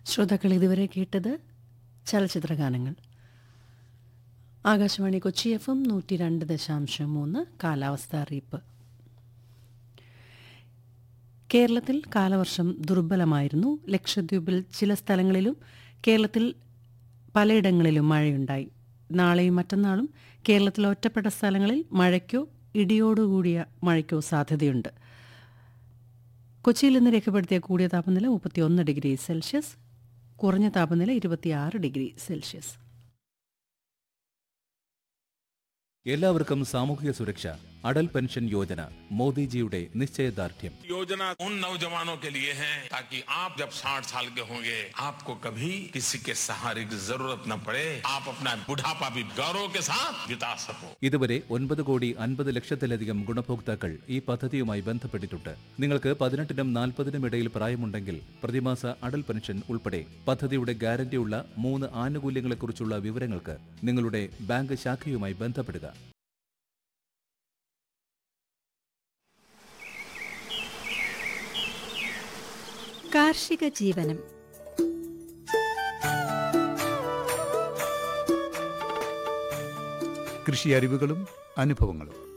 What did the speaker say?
ശ്രോതാക്കൾ ഇതുവരെ കേട്ടത് ചലച്ചിത്രഗാനങ്ങൾ ആകാശവാണി കൊച്ചി എഫ് എം നൂറ്റി രണ്ട് ദശാംശം മൂന്ന് കാലാവസ്ഥ അറിയിപ്പ് കേരളത്തിൽ കാലവർഷം ദുർബലമായിരുന്നു ലക്ഷദ്വീപിൽ ചില സ്ഥലങ്ങളിലും കേരളത്തിൽ പലയിടങ്ങളിലും മഴയുണ്ടായി നാളെയും മറ്റന്നാളും കേരളത്തിലെ ഒറ്റപ്പെട്ട സ്ഥലങ്ങളിൽ മഴയ്ക്കോ ഇടിയോടുകൂടിയ മഴയ്ക്കോ സാധ്യതയുണ്ട് കൊച്ചിയിൽ ഇന്ന് രേഖപ്പെടുത്തിയ കൂടിയ താപനില മുപ്പത്തിയൊന്ന് ഡിഗ്രി സെൽഷ്യസ് കുറഞ്ഞ താപനില ഇരുപത്തിയാറ് ഡിഗ്രി സെൽഷ്യസ് എല്ലാവർക്കും സാമൂഹിക സുരക്ഷ അടൽ പെൻഷൻ യോജന മോദിജിയുടെ നിശ്ചയദാർഢ്യം योजना उन नौजवानों के लिए है ताकि आप जब 60 साल के होंगे आपको कभी किसी के सहारे की जरूरत न पड़े आप अपना बुढ़ापा भी गौरव के साथ बिता सको ഇതുവരെ ഒൻപത് കോടി അൻപത് ലക്ഷത്തിലധികം ഗുണഭോക്താക്കൾ ഈ പദ്ധതിയുമായി ബന്ധപ്പെട്ടിട്ടുണ്ട് നിങ്ങൾക്ക് പതിനെട്ടിനും നാൽപ്പതിനും ഇടയിൽ പ്രായമുണ്ടെങ്കിൽ പ്രതിമാസ അടൽ പെൻഷൻ ഉൾപ്പെടെ പദ്ധതിയുടെ ഗ്യാരണ്ടിയുള്ള മൂന്ന് ആനുകൂല്യങ്ങളെക്കുറിച്ചുള്ള വിവരങ്ങൾക്ക് നിങ്ങളുടെ ബാങ്ക് ശാഖയുമായി ബന്ധപ്പെടുക കാർഷിക ജീവനം കൃഷി അറിവുകളും അനുഭവങ്ങളും